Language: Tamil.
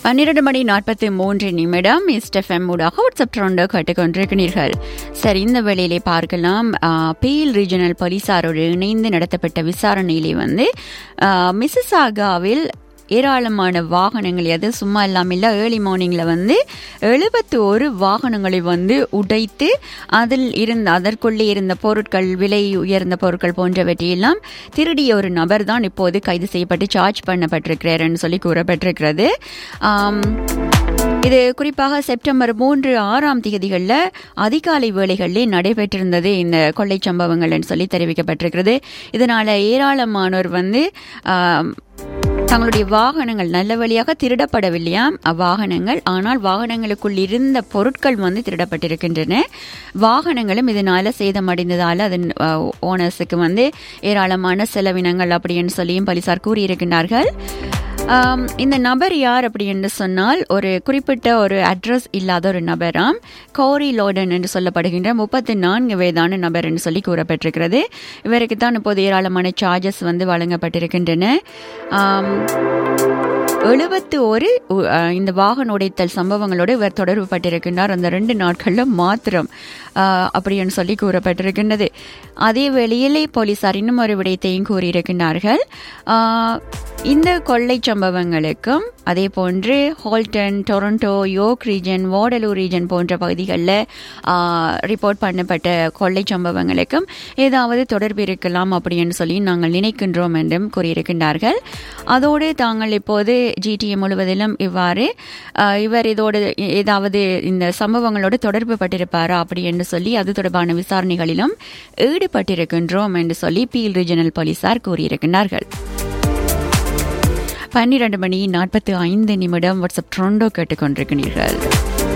பன்னிரண்டு மணி நாற்பத்தி மூன்று நிமிடம் இஸ்டெஃப்எம் ஊடாக வாட்ஸ்அப் ட்ரோண்டோ கேட்டுக்கொண்டிருக்கிறீர்கள் சரி இந்த வேளையிலே பார்க்கலாம் பீல் ரீஜனல் போலீசாரோடு இணைந்து நடத்தப்பட்ட விசாரணையிலே வந்து மிசிசாகாவில் ஏராளமான வாகனங்கள் அது சும்மா இல்லாமல் இல்லை ஏர்லி மார்னிங்கில் வந்து எழுபத்தி ஒரு வாகனங்களை வந்து உடைத்து அதில் இருந்த அதற்குள்ளே இருந்த பொருட்கள் விலை உயர்ந்த பொருட்கள் போன்றவற்றையெல்லாம் திருடிய ஒரு நபர் தான் இப்போது கைது செய்யப்பட்டு சார்ஜ் பண்ணப்பட்டிருக்கிறாருன்னு சொல்லி கூறப்பட்டிருக்கிறது இது குறிப்பாக செப்டம்பர் மூன்று ஆறாம் தேதிகளில் அதிகாலை வேளைகளிலே நடைபெற்றிருந்தது இந்த கொள்ளை சம்பவங்கள்னு சொல்லி தெரிவிக்கப்பட்டிருக்கிறது இதனால ஏராளமானோர் வந்து தங்களுடைய வாகனங்கள் நல்ல வழியாக திருடப்படவில்லையாம் அவ்வாகனங்கள் ஆனால் வாகனங்களுக்குள் இருந்த பொருட்கள் வந்து திருடப்பட்டிருக்கின்றன வாகனங்களும் இதனால சேதமடைந்ததால் அதன் ஓனர்ஸுக்கு வந்து ஏராளமான செலவினங்கள் அப்படின்னு சொல்லியும் போலீசார் கூறியிருக்கின்றார்கள் இந்த நபர் யார் அப்படி என்று சொன்னால் ஒரு குறிப்பிட்ட ஒரு அட்ரஸ் இல்லாத ஒரு நபராம் கோரி லோடன் என்று சொல்லப்படுகின்ற முப்பத்தி நான்கு வயதான நபர் என்று சொல்லி கூறப்பட்டிருக்கிறது இவருக்கு தான் இப்போது ஏராளமான சார்ஜஸ் வந்து வழங்கப்பட்டிருக்கின்றன எழுபத்து ஒரு இந்த வாகன உடைத்தல் சம்பவங்களோடு இவர் தொடர்பு பட்டிருக்கின்றார் அந்த ரெண்டு நாட்களில் மாத்திரம் அப்படின்னு சொல்லி கூறப்பட்டிருக்கின்றது அதே வேளையிலே போலீசார் இன்னும் ஒரு விடயத்தையும் கூறியிருக்கின்றார்கள் இந்த கொள்ளை சம்பவங்களுக்கும் அதே போன்று Halton Toronto York region Waterloo region போன்ற பகுதிகளில் ரிப்போர்ட் பண்ணப்பட்ட கொள்ளை சம்பவங்களுக்கும் ஏதாவது தொடர்பு இருக்கலாம் அப்படின்னு சொல்லி நாங்கள் நினைக்கின்றோம் என்றும் கூறியிருக்கின்றார்கள் அதோடு தாங்கள் இப்போது ஜிடிஏ முழுவதிலும் இவ்வாறு இவர் இதோடு ஏதாவது இந்த சம்பவங்களோடு தொடர்பு பட்டிருப்பாரா அப்படி என்று சொல்லி அது தொடர்பான விசாரணைகளிலும் ஈடுபட்டிருக்கின்றோம் என்று சொல்லி பீல் ரீஜனல் போலீசார் கூறியிருக்கின்றார்கள் பன்னிரண்டு மணி நாற்பத்தி ஐந்து நிமிடம் வாட்ஸ்அப் ட்ரோண்டோ கேட்டுக்கொண்டிருக்கிறீர்கள்